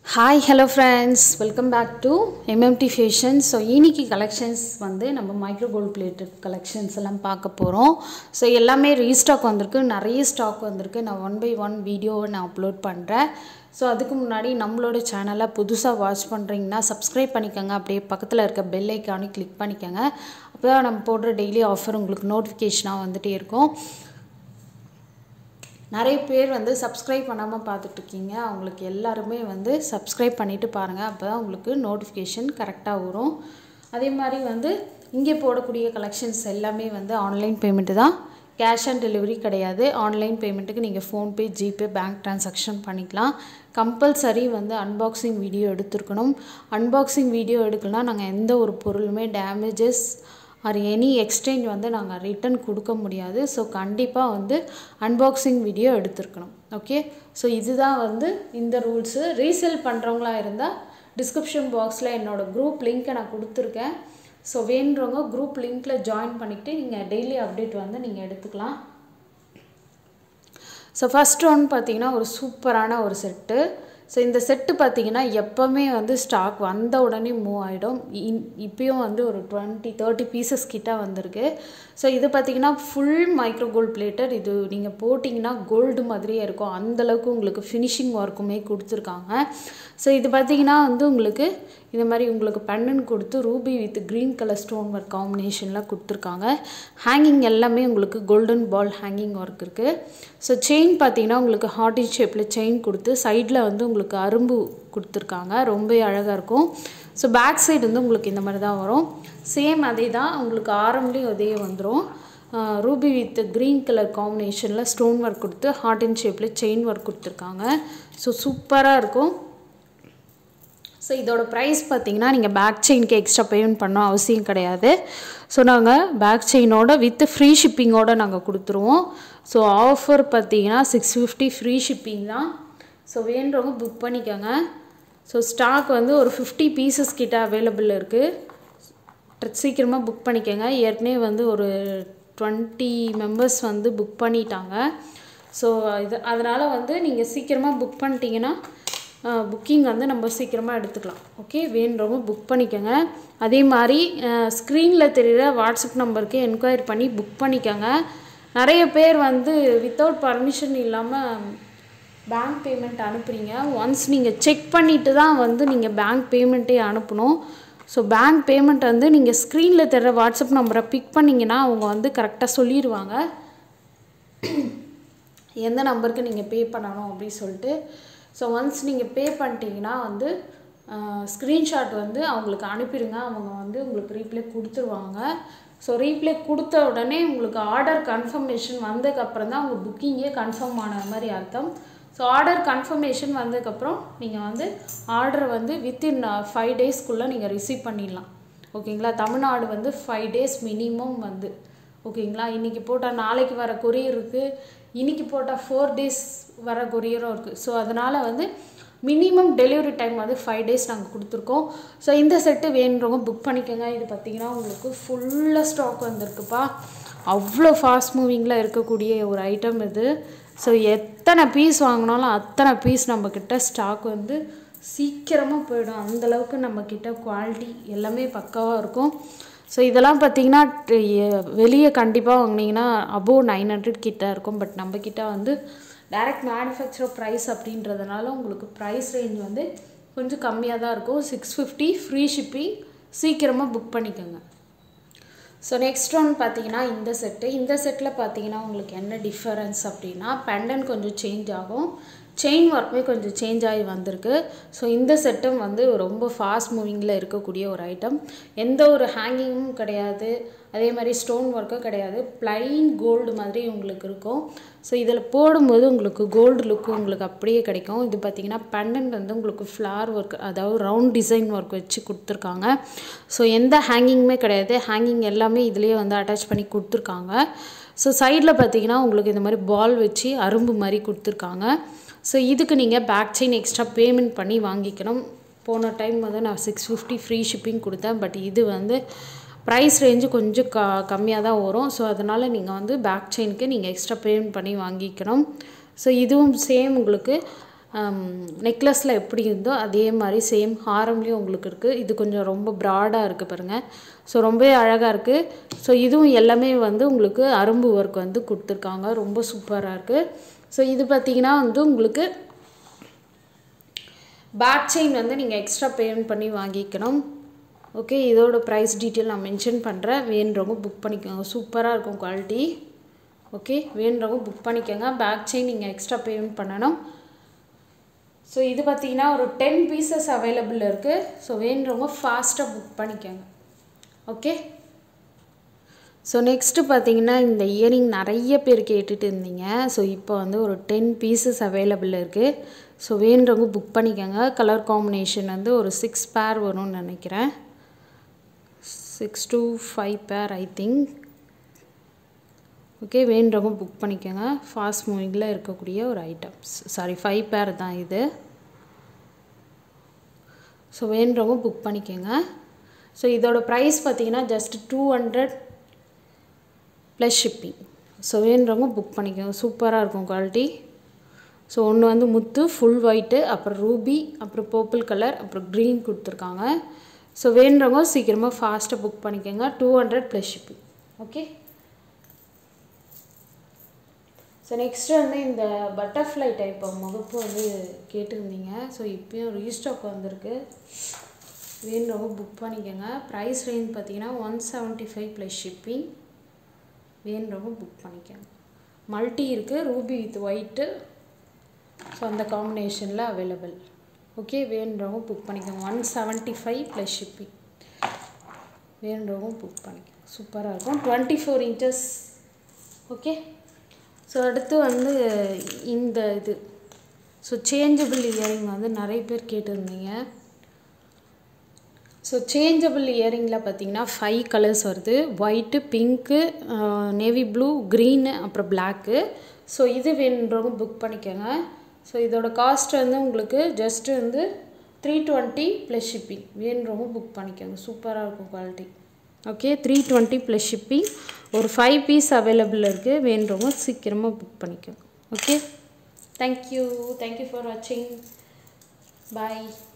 hi hello friends welcome back to MMD fashion so இன்னைக்கு collections வந்து நம்ம micro gold plated collections எல்லாம் பார்க்க போகிறோம் ஸோ எல்லாமே ரீஸ்டாக் வந்திருக்கு நிறைய ஸ்டாக் வந்திருக்கு நான் ஒன் பை ஒன் வீடியோவை நான் அப்லோட் பண்ணுறேன் ஸோ அதுக்கு முன்னாடி நம்மளோட சேனலை புதுசாக வாட்ச் பண்ணுறீங்கன்னா சப்ஸ்கிரைப் பண்ணிக்கோங்க அப்படியே பக்கத்தில் இருக்க பெல் ஐக்கானு கிளிக் பண்ணிக்கோங்க அப்போ தான் நம்ம போடுற டெய்லி ஆஃபர் உங்களுக்கு நோட்டிஃபிகேஷனாக வந்துகிட்டே இருக்கும் நிறைய பேர் வந்து சப்ஸ்கிரைப் பண்ணாமல் பார்த்துட்ருக்கீங்க அவங்களுக்கு எல்லாருமே வந்து சப்ஸ்கிரைப் பண்ணிவிட்டு பாருங்கள் அப்போ தான் உங்களுக்கு நோட்டிஃபிகேஷன் கரெக்டாக வரும் அதே மாதிரி வந்து இங்கே போடக்கூடிய கலெக்ஷன்ஸ் எல்லாமே வந்து ஆன்லைன் பேமெண்ட்டு தான் கேஷ் ஆன் டெலிவரி கிடையாது ஆன்லைன் பேமெண்ட்டுக்கு நீங்கள் ஃபோன்பே ஜிபே பேங்க் ட்ரான்சாக்ஷன் பண்ணிக்கலாம் கம்பல்சரி வந்து அன்பாக்சிங் வீடியோ எடுத்துருக்கணும் அன்பாக்சிங் வீடியோ எடுக்கலனா நாங்கள் எந்த ஒரு பொருளுமே டேமேஜஸ் ஆர் எனி எக்ஸ்சேஞ்ச் வந்து நாங்கள் ரிட்டன் கொடுக்க முடியாது ஸோ கண்டிப்பாக வந்து அன்பாக்சிங் வீடியோ எடுத்திருக்கணும் ஓகே ஸோ இதுதான் வந்து இந்த ரூல்ஸு ரீசேல் பண்ணுறவங்களா இருந்தால் டிஸ்கிரிப்ஷன் பாக்ஸில் என்னோடய குரூப் லிங்க்கை நான் கொடுத்துருக்கேன் ஸோ வேணுறவங்க குரூப் லிங்க்கில் ஜாயின் பண்ணிவிட்டு நீங்கள் டெய்லி அப்டேட் வந்து நீங்கள் எடுத்துக்கலாம் ஸோ ஃபஸ்ட் ஒன் பார்த்தீங்கன்னா ஒரு சூப்பரான ஒரு செட்டு ஸோ இந்த செட்டு பார்த்தீங்கன்னா எப்போவுமே வந்து ஸ்டாக் வந்த உடனே மூவ் ஆகிடும் இன் இப்பயும் வந்து ஒரு டுவெண்ட்டி தேர்ட்டி பீசஸ் கிட்ட வந்திருக்கு ஸோ இது பார்த்தீங்கன்னா ஃபுல் மைக்ரோ கோல்ட் பிளேட்டர் இது நீங்கள் போட்டிங்கன்னா கோல்டு மாதிரியே இருக்கும் அந்தளவுக்கு உங்களுக்கு ஃபினிஷிங் ஒர்க்குமே கொடுத்துருக்காங்க ஸோ இது பார்த்தீங்கன்னா வந்து உங்களுக்கு இந்த மாதிரி உங்களுக்கு பெண்டன் கொடுத்து ruby with green colour stone work காம்பினேஷனில் கொடுத்துருக்காங்க ஹேங்கிங் எல்லாமே உங்களுக்கு கோல்டன் பால் ஹேங்கிங் ஒர்க் இருக்குது ஸோ செயின் பார்த்தீங்கன்னா உங்களுக்கு ஹார்டின் ஷேப்பில் செயின் கொடுத்து சைடில் வந்து உங்களுக்கு அரும்பு கொடுத்துருக்காங்க ரொம்ப அழகாக இருக்கும் ஸோ பேக் சைடு வந்து உங்களுக்கு இந்த மாதிரி தான் வரும் சேம் அதே தான் உங்களுக்கு ஆரம்லேயும் அதே வந்துடும் ரூபி வித் க்ரீன் கலர் காம்பினேஷனில் ஸ்டோன் ஒர்க் கொடுத்து ஹார்டின் ஷேப்பில் செயின் ஒர்க் கொடுத்துருக்காங்க ஸோ சூப்பராக இருக்கும் ஸோ இதோட ப்ரைஸ் பார்த்தீங்கன்னா நீங்கள் பேக் செயினுக்கு எக்ஸ்ட்ரா பேமெண்ட் பண்ண அவசியம் கிடையாது ஸோ நாங்கள் பேக் செயினோட வித் ஃப்ரீ ஷிப்பிங்கோடு நாங்கள் கொடுத்துருவோம் ஸோ ஆஃபர் பார்த்தீங்கன்னா சிக்ஸ் ஃபிஃப்டி ஃப்ரீ ஷிப்பிங் தான் ஸோ வேண்டுறவங்க புக் பண்ணிக்கோங்க ஸோ ஸ்டாக் வந்து ஒரு ஃபிஃப்டி பீசஸ் கிட்ட அவைலபிள் இருக்குது சீக்கிரமாக புக் பண்ணிக்கோங்க ஏற்கனவே வந்து ஒரு டுவெண்ட்டி மெம்பர்ஸ் வந்து புக் பண்ணிட்டாங்க ஸோ இது அதனால் வந்து நீங்கள் சீக்கிரமாக புக் பண்ணிட்டீங்கன்னா புக்கிங் வந்து நம்ம சீக்கிரமாக எடுத்துக்கலாம் ஓகே வேணுறவங்க புக் பண்ணிக்கோங்க அதே மாதிரி ஸ்க்ரீனில் தெரிகிற வாட்ஸ்அப் நம்பருக்கு என்கொயரி பண்ணி புக் பண்ணிக்கோங்க நிறைய பேர் வந்து வித்தவுட் பர்மிஷன் இல்லாமல் பேங்க் பேமெண்ட் அனுப்புகிறீங்க ஒன்ஸ் நீங்கள் செக் பண்ணிவிட்டு தான் வந்து நீங்கள் பேங்க் பேமெண்ட்டே அனுப்பணும் ஸோ பேங்க் பேமெண்ட் வந்து நீங்கள் ஸ்க்ரீனில் தர்ற வாட்ஸ்அப் நம்பரை பிக் பண்ணிங்கன்னா அவங்க வந்து கரெக்டாக சொல்லிடுவாங்க எந்த நம்பருக்கு நீங்கள் பே பண்ணணும் அப்படின்னு சொல்லிட்டு ஸோ ஒன்ஸ் நீங்கள் பே பண்ணிட்டீங்கன்னா வந்து ஸ்க்ரீன்ஷாட் வந்து அவங்களுக்கு அனுப்பிடுங்க அவங்க வந்து உங்களுக்கு ரீப்ளே கொடுத்துருவாங்க ஸோ ரீப்ளே கொடுத்த உடனே உங்களுக்கு ஆர்டர் கன்ஃபர்மேஷன் வந்ததுக்கப்புறம் தான் உங்கள் புக்கிங்கே கன்ஃபார்ம் ஆன மாதிரி அர்த்தம் ஸோ ஆர்டர் கன்ஃபர்மேஷன் வந்ததுக்கப்புறம் நீங்கள் வந்து ஆர்டர் வந்து வித்தின் ஃபைவ் டேஸ்க்குள்ளே நீங்கள் ரிசீவ் பண்ணிடலாம் ஓகேங்களா தமிழ்நாடு வந்து ஃபைவ் டேஸ் மினிமம் வந்து ஓகேங்களா இன்றைக்கி போட்டால் நாளைக்கு வர கொரியர் இருக்குது இன்றைக்கி போட்டால் ஃபோர் டேஸ் வர கொரியரும் இருக்குது ஸோ அதனால் வந்து மினிமம் டெலிவரி டைம் வந்து ஃபைவ் டேஸ் நாங்கள் கொடுத்துருக்கோம் ஸோ இந்த செட்டு வேணுறவங்க புக் பண்ணிக்கோங்க இது பார்த்திங்கன்னா உங்களுக்கு ஃபுல்லாக ஸ்டாக் வந்திருக்குப்பா அவ்வளோ ஃபாஸ்ட் மூவிங்கில் இருக்கக்கூடிய ஒரு ஐட்டம் இது ஸோ எத்தனை பீஸ் வாங்கினாலும் அத்தனை பீஸ் நம்மக்கிட்ட ஸ்டாக் வந்து சீக்கிரமாக போயிடும் அந்தளவுக்கு நம்மக்கிட்ட குவாலிட்டி எல்லாமே பக்காவாக இருக்கும் ஸோ இதெல்லாம் பார்த்திங்கன்னா வெளியே கண்டிப்பாக வாங்கினீங்கன்னா அபோவ் நைன் ஹண்ட்ரட் கிட்ட இருக்கும் பட் நம்மக்கிட்ட வந்து டைரக்ட் மேனுஃபேக்சர் ப்ரைஸ் அப்படின்றதுனால உங்களுக்கு ப்ரைஸ் ரேஞ்ச் வந்து கொஞ்சம் கம்மியாக தான் இருக்கும் சிக்ஸ் ஃபிஃப்டி ஃப்ரீ ஷிப்பிங் சீக்கிரமாக புக் பண்ணிக்கோங்க ஸோ நெக்ஸ்ட் ஒன் பார்த்தீங்கன்னா இந்த செட்டு இந்த செட்டில் பார்த்தீங்கன்னா உங்களுக்கு என்ன டிஃபரன்ஸ் அப்படின்னா பெண்டன் கொஞ்சம் சேஞ்ச் ஆகும் செயின் ஒர்க்குமே கொஞ்சம் சேஞ்ச் ஆகி வந்திருக்கு ஸோ இந்த செட்டும் வந்து ரொம்ப ஃபாஸ்ட் மூவிங்கில் இருக்கக்கூடிய ஒரு ஐட்டம் எந்த ஒரு ஹேங்கிங்கும் கிடையாது அதே மாதிரி ஸ்டோன் ஒர்க்கும் கிடையாது ப்ளைன் கோல்டு மாதிரி உங்களுக்கு இருக்கும் ஸோ இதில் போடும்போது உங்களுக்கு கோல்டு லுக்கு உங்களுக்கு அப்படியே கிடைக்கும் இது பார்த்திங்கன்னா பெண்டன்ட் வந்து உங்களுக்கு ஃப்ளார் ஒர்க் அதாவது ரவுண்ட் டிசைன் ஒர்க் வச்சு கொடுத்துருக்காங்க ஸோ எந்த ஹேங்கிங்குமே கிடையாது ஹேங்கிங் எல்லாமே இதிலே வந்து அட்டாச் பண்ணி கொடுத்துருக்காங்க ஸோ சைடில் பார்த்தீங்கன்னா உங்களுக்கு இந்த மாதிரி பால் வச்சு அரும்பு மாதிரி கொடுத்துருக்காங்க ஸோ இதுக்கு நீங்கள் பேக் செயின் எக்ஸ்ட்ரா பேமெண்ட் பண்ணி வாங்கிக்கணும் போன டைம் வந்து நான் சிக்ஸ் ஃபிஃப்டி ஃப்ரீ ஷிப்பிங் கொடுத்தேன் பட் இது வந்து ப்ரைஸ் ரேஞ்சு கொஞ்சம் க கம்மியாக தான் வரும் ஸோ அதனால் நீங்கள் வந்து பேக் செயினுக்கு நீங்கள் எக்ஸ்ட்ரா பேமெண்ட் பண்ணி வாங்கிக்கணும் ஸோ இதுவும் சேம் உங்களுக்கு நெக்லஸில் எப்படி இருந்தோ அதே மாதிரி சேம் ஹாரம்லேயும் உங்களுக்கு இருக்குது இது கொஞ்சம் ரொம்ப ப்ராடாக இருக்குது பாருங்கள் ஸோ ரொம்பவே அழகாக இருக்குது ஸோ இதுவும் எல்லாமே வந்து உங்களுக்கு அரும்பு ஒர்க் வந்து கொடுத்துருக்காங்க ரொம்ப சூப்பராக இருக்குது ஸோ இது பார்த்திங்கன்னா வந்து உங்களுக்கு பேக் செயின் வந்து நீங்கள் எக்ஸ்ட்ரா பேமெண்ட் பண்ணி வாங்கிக்கணும் ஓகே இதோட ப்ரைஸ் டீட்டெயில் நான் மென்ஷன் பண்ணுறேன் வேணுறவங்க புக் பண்ணிக்கோங்க சூப்பராக இருக்கும் குவாலிட்டி ஓகே வேணுறவங்க புக் பண்ணிக்கோங்க பேக் செயின் நீங்கள் எக்ஸ்ட்ரா பேமெண்ட் பண்ணணும் ஸோ இது பார்த்தீங்கன்னா ஒரு டென் பீசஸ் அவைலபிள் இருக்குது ஸோ வேணுறவங்க ஃபாஸ்ட்டாக புக் பண்ணிக்கோங்க ஓகே ஸோ நெக்ஸ்ட்டு பார்த்தீங்கன்னா இந்த இயரிங் நிறைய பேர் கேட்டுட்டு இருந்தீங்க ஸோ இப்போ வந்து ஒரு டென் பீசஸ் அவைலபிள் இருக்குது ஸோ வேணுறவங்க புக் பண்ணிக்கோங்க கலர் காம்பினேஷன் வந்து ஒரு சிக்ஸ் பேர் வரும்னு நினைக்கிறேன் six to five pair I think okay வேணுறவங்க புக் பண்ணிக்கோங்க ஃபாஸ்ட் மூவிங்கில் இருக்கக்கூடிய ஒரு ஐட்டம்ஸ் சாரி ஃபைவ் பேர் தான் இது ஸோ வேணுறவங்க புக் பண்ணிக்கோங்க ஸோ இதோட ப்ரைஸ் பார்த்தீங்கன்னா just two hundred plus shipping so வேணுறவங்க புக் பண்ணிக்கோங்க சூப்பராக இருக்கும் குவாலிட்டி ஸோ ஒன்று வந்து முத்து ஃபுல் ஒயிட்டு அப்புறம் ரூபி அப்புறம் பர்பிள் கலர் அப்புறம் க்ரீன் கொடுத்துருக்காங்க ஸோ வேணுறவங்க சீக்கிரமாக ஃபாஸ்ட்டாக புக் பண்ணிக்கோங்க two hundred plus shipping okay so next வந்து இந்த பட்டர்ஃப்ளை டைப் முகப்பு வந்து கேட்டிருந்தீங்க ஸோ இப்போயும் ரீஸ்டாக் வந்திருக்கு வேணுறவங்க புக் பண்ணிக்கோங்க ப்ரைஸ் ரேஞ்ச் பார்த்தீங்கன்னா one seventy five plus shipping வேணுறவங்க புக் பண்ணிக்கோங்க மல்டி இருக்குது ரூபி வித் ஒயிட்டு ஸோ அந்த காம்பினேஷனில் அவைலபிள் ஓகே வேணுறவங்க புக் பண்ணிக்கோங்க one seventy five plus shipping வேணுறவங்க புக் பண்ணிக்கோங்க சூப்பராக இருக்கும் twenty four inches okay so அடுத்து வந்து இந்த இது ஸோ சேஞ்சபிள் இயரிங் வந்து நிறைய பேர் கேட்டிருந்தீங்க ஸோ சேஞ்சபிள் இயரிங்கில் பார்த்தீங்கன்னா ஃபைவ் கலர்ஸ் வருது white pink navy blue green அப்புறம் பிளாக்கு ஸோ இது வேணுன்றவங்க புக் பண்ணிக்கோங்க ஸோ இதோட காஸ்ட் வந்து உங்களுக்கு ஜஸ்ட்டு வந்து த்ரீ டுவெண்ட்டி ப்ளஸ் ஷிப்பிங் வேணுன்றவங்க புக் பண்ணிக்கோங்க சூப்பராக இருக்கும் quality okay three twenty plus shipping ஒரு ஃபைவ் பீஸ் அவைலபிள் இருக்குது வேணுறவங்க சீக்கிரமாக புக் பண்ணிக்கோங்க ஓகே தேங்க்யூ தேங்க்யூ ஃபார் வாட்சிங் பாய்